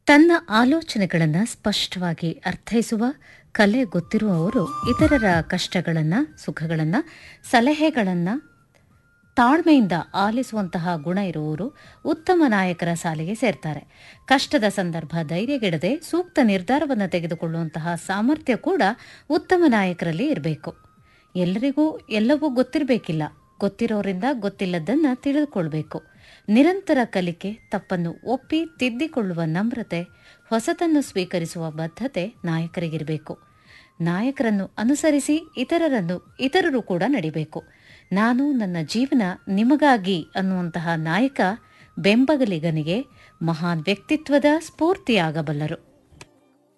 ತನ್ನ ಆಲೋಚನೆಗಳನ್ನು ಸ್ಪಷ್ಟವಾಗಿ ಅರ್ಥೈಸುವ ಕಲೆ ಗೊತ್ತಿರುವವರು ಇತರರ ಕಷ್ಟಗಳನ್ನು ಸುಖಗಳನ್ನು ಸಲಹೆಗಳನ್ನು ತಾಳ್ಮೆಯಿಂದ ಆಲಿಸುವಂತಹ ಗುಣ ಇರುವವರು ಉತ್ತಮ ನಾಯಕರ ಸಾಲಿಗೆ ಸೇರ್ತಾರೆ ಕಷ್ಟದ ಸಂದರ್ಭ ಧೈರ್ಯಗೆಡದೆ ಸೂಕ್ತ ನಿರ್ಧಾರವನ್ನು ತೆಗೆದುಕೊಳ್ಳುವಂತಹ ಸಾಮರ್ಥ್ಯ ಕೂಡ ಉತ್ತಮ ನಾಯಕರಲ್ಲಿ ಇರಬೇಕು ಎಲ್ಲರಿಗೂ ಎಲ್ಲವೂ ಗೊತ್ತಿರಬೇಕಿಲ್ಲ ಗೊತ್ತಿರೋರಿಂದ ಗೊತ್ತಿಲ್ಲದನ್ನ ತಿಳಿದುಕೊಳ್ಬೇಕು ನಿರಂತರ ಕಲಿಕೆ ತಪ್ಪನ್ನು ಒಪ್ಪಿ ತಿದ್ದಿಕೊಳ್ಳುವ ನಮ್ರತೆ ಹೊಸತನ್ನು ಸ್ವೀಕರಿಸುವ ಬದ್ಧತೆ ನಾಯಕರಿಗಿರಬೇಕು ನಾಯಕರನ್ನು ಅನುಸರಿಸಿ ಇತರರನ್ನು ಇತರರು ಕೂಡ ನಡಿಬೇಕು ನಾನು ನನ್ನ ಜೀವನ ನಿಮಗಾಗಿ ಅನ್ನುವಂತಹ ನಾಯಕ ಬೆಂಬಗಲಿಗನಿಗೆ ಮಹಾನ್ ವ್ಯಕ್ತಿತ್ವದ ಸ್ಫೂರ್ತಿಯಾಗಬಲ್ಲರು